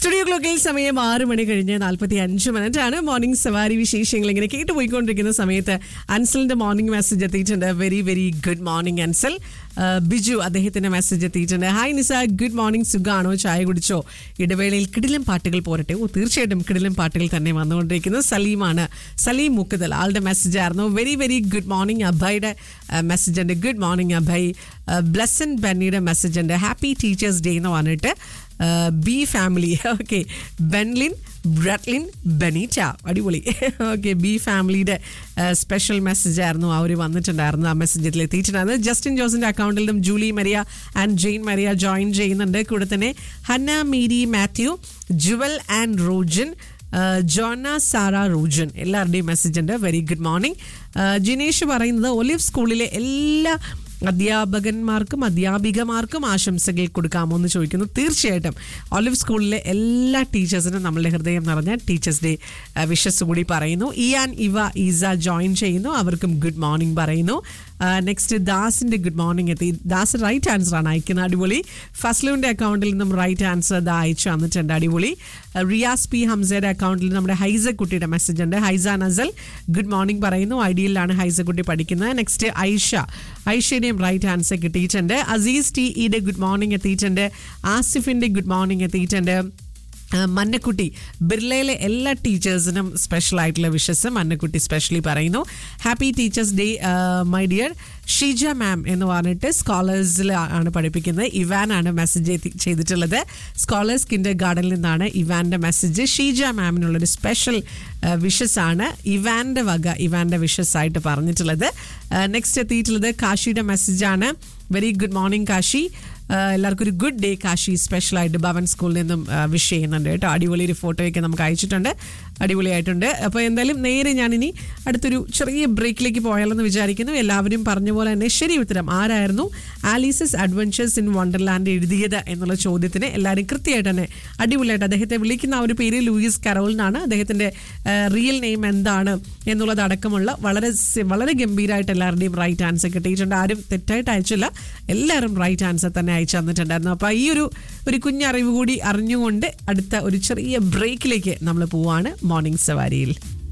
studio ക്ലോക്കിൽ സമയം ആറ് മണി കഴിഞ്ഞ് നാൽപ്പത്തി അഞ്ച് മിനിറ്റ് ആണ് മോർണിംഗ് സവാരി വിശേഷങ്ങൾ ഇങ്ങനെ കേട്ട് പോയിക്കൊണ്ടിരിക്കുന്ന സമയത്ത് അൻസലിന്റെ മോർണിംഗ് മെസ്സേജ് എത്തിയിട്ടുണ്ട് very very good morning Ansal ആ, ബിജു അദ്ദേഹത്തിന്റെ മെസ്സേജ് എത്തിയിട്ടുണ്ട് ഹായ് നിസ ഗുഡ് മോർണിംഗ് സുഖാണോ ചായ കുടിച്ചോ ഇടവേളയിൽ കിടിലം പാട്ടുകൾ പോരട്ടെ ഓ തീർച്ചയായിട്ടും കിടിലം പാട്ടുകൾ തന്നെ വന്നുകൊണ്ടിരിക്കുന്നത് സലീമാണ് സലീം മുക്കുതൽ ആളുടെ മെസ്സേജ് ആയിരുന്നു വെരി വെരി ഗുഡ് മോർണിംഗ് അഭയുടെ മെസ്സേജ് ഉണ്ട് ഗുഡ് മോർണിംഗ് അഭയ് ബ്ലസ്സൻ ബെന്നിയുടെ മെസ്സേജ് ഉണ്ട് ഹാപ്പി ടീച്ചേഴ്സ് ഡേ എന്ന് പറഞ്ഞിട്ട് B family okay Benlin Bratlin Benita അടിപൊളി ഓക്കെ ബി ഫാമിലിയുടെ സ്പെഷ്യൽ മെസ്സേജ് ആയിരുന്നു അവർ വന്നിട്ടുണ്ടായിരുന്നു ആ മെസ്സേജിൽ എത്തിയിട്ടുണ്ടായിരുന്നു ജസ്റ്റിൻ ജോസിന്റെ അക്കൗണ്ടിൽ നിന്നും Julie Maria and Jain Maria join ചെയ്യുന്നുണ്ട് കൂടെ തന്നെ Hanna Mary Mathew Jewel and Rojan Jona Sara Roojan എല്ലാവരുടെയും മെസ്സേജ് ഉണ്ട് വെരി ഗുഡ് മോർണിംഗ് ജിനേഷ് പറയുന്നത് ഒലിവ് സ്കൂളിലെ എല്ലാ അധ്യാപകന്മാർക്കും അധ്യാപികമാർക്കും ആശംസകൾ കൊടുക്കാമോ എന്ന് ചോദിക്കുന്നു തീർച്ചയായിട്ടും ഒലിവ് സ്കൂളിലെ എല്ലാ ടീച്ചേഴ്സിനും നമ്മളുടെ ഹൃദയം നിറഞ്ഞ ടീച്ചേഴ്സ് ഡേ വിഷസ് കൂടി പറയുന്നു ഇയാൻ ഇവ ഈസ ജോയിൻ ചെയ്യുന്നു അവർക്കും ഗുഡ് മോർണിംഗ് പറയുന്നു നെക്സ്റ്റ് ദാസിന്റെ ഗുഡ് മോർണിംഗ് എത്തി ദാസ് റൈറ്റ് ആൻസർ ആണ് അയക്കുന്നത് അടിപൊളി ഫസ്ലുവിന്റെ അക്കൗണ്ടിൽ നിന്നും റൈറ്റ് ആൻസർ ദാ അയച്ചു വന്നിട്ടുണ്ട് അടിപൊളി റിയാസ് പി ഹംസയുടെ അക്കൗണ്ടിൽ നമ്മുടെ ഹൈസ കുട്ടിയുടെ മെസ്സേജ് ഉണ്ട് ഹൈസ നസൽ ഗുഡ് മോർണിംഗ് പറയുന്നു ഐഡിയയിലാണ് ഹൈസ കുട്ടി പഠിക്കുന്നത് നെക്സ്റ്റ് ഐഷ ഐഷയുടെയും റൈറ്റ് ആൻസർ കിട്ടിയിട്ടുണ്ട് അസീസ് ടി ഇയുടെ ഗുഡ് മോർണിംഗ് എത്തിയിട്ടുണ്ട് ആസിഫിന്റെ ഗുഡ് മോർണിംഗ് എത്തിയിട്ടുണ്ട് ആ, മന്നക്കുട്ടി ബിർളയിലെ എല്ലാ ടീച്ചേഴ്സിനും സ്പെഷ്യൽ ആയിട്ടുള്ള വിഷസ് മന്നക്കുട്ടി സ്പെഷ്യലി പറയുന്നു happy teachers day my dear Sheeja ma'am എന്ന് പറഞ്ഞിട്ട് സ്കോളേഴ്സിൽ ആണ് പഠിപ്പിക്കുന്നത് ഇവാൻ ആണ് മെസ്സേജ് ചെയ്തിട്ടുള്ളത് സ്കോളേഴ്സ് കിൻഡർ ഗാർഡനിൽ നിന്നാണ് ഇവാൻ്റെ മെസ്സേജ് ഷീജ മാമിനുള്ളൊരു സ്പെഷ്യൽ വിഷസ് ആണ് ഇവാൻ്റെ വക ഇവാൻ്റെ വിഷസ് ആയിട്ട് പറഞ്ഞിട്ടുള്ളത് നെക്സ്റ്റ് എത്തിയിട്ടുള്ളത് കാശിയുടെ മെസ്സേജാണ് വെരി ഗുഡ് മോർണിംഗ് കാശി ആ, എല്ലാവർക്കും ഒരു ഗുഡ് ഡേ കാശി സ്പെഷ്യലായിട്ട് ഭവൻ സ്കൂളിൽ നിന്നും വിഷ് ചെയ്യുന്നുണ്ട് കേട്ടോ അടിപൊളി ഒരു ഫോട്ടോയൊക്കെ നമുക്ക് അയച്ചിട്ടുണ്ട് അടിപൊളിയായിട്ടുണ്ട് അപ്പോൾ എന്തായാലും നേരെ ഞാനിനി അടുത്തൊരു ചെറിയ ബ്രേക്കിലേക്ക് പോയാലെന്ന് വിചാരിക്കുന്നു എല്ലാവരും പറഞ്ഞ പോലെ തന്നെ ശരി ഉത്തരം ആരായിരുന്നു ആലീസസ് അഡ്വഞ്ചേഴ്സ് ഇൻ വണ്ടർലാൻഡ് എഴുതിയത് എന്നുള്ള ചോദ്യത്തിന് എല്ലാവരും കൃത്യമായിട്ട് തന്നെ അടിപൊളിയായിട്ട് അദ്ദേഹത്തെ വിളിക്കുന്ന ആ ഒരു പേര് ലൂയിസ് കരോൾ എന്നാണ് അദ്ദേഹത്തിൻ്റെ റിയൽ നെയിം എന്താണ് എന്നുള്ളത് അടക്കമുള്ള വളരെ സി- വളരെ ഗംഭീരമായിട്ട് എല്ലാവരുടെയും റൈറ്റ് ആൻസർ കിട്ടിയിട്ടുണ്ട് ആരും തെറ്റായിട്ട് അയച്ചില്ല എല്ലാവരും റൈറ്റ് ആൻസർ തന്നെ അയച്ചു തന്നിട്ടുണ്ടായിരുന്നു അപ്പോൾ ഈ ഒരു ഒരു കുഞ്ഞറിവ് കൂടി അറിഞ്ഞുകൊണ്ട് അടുത്ത ഒരു ചെറിയ ബ്രേക്കിലേക്ക് നമ്മൾ പോവാണ് മോർണിംഗ് സവാരിയിൽ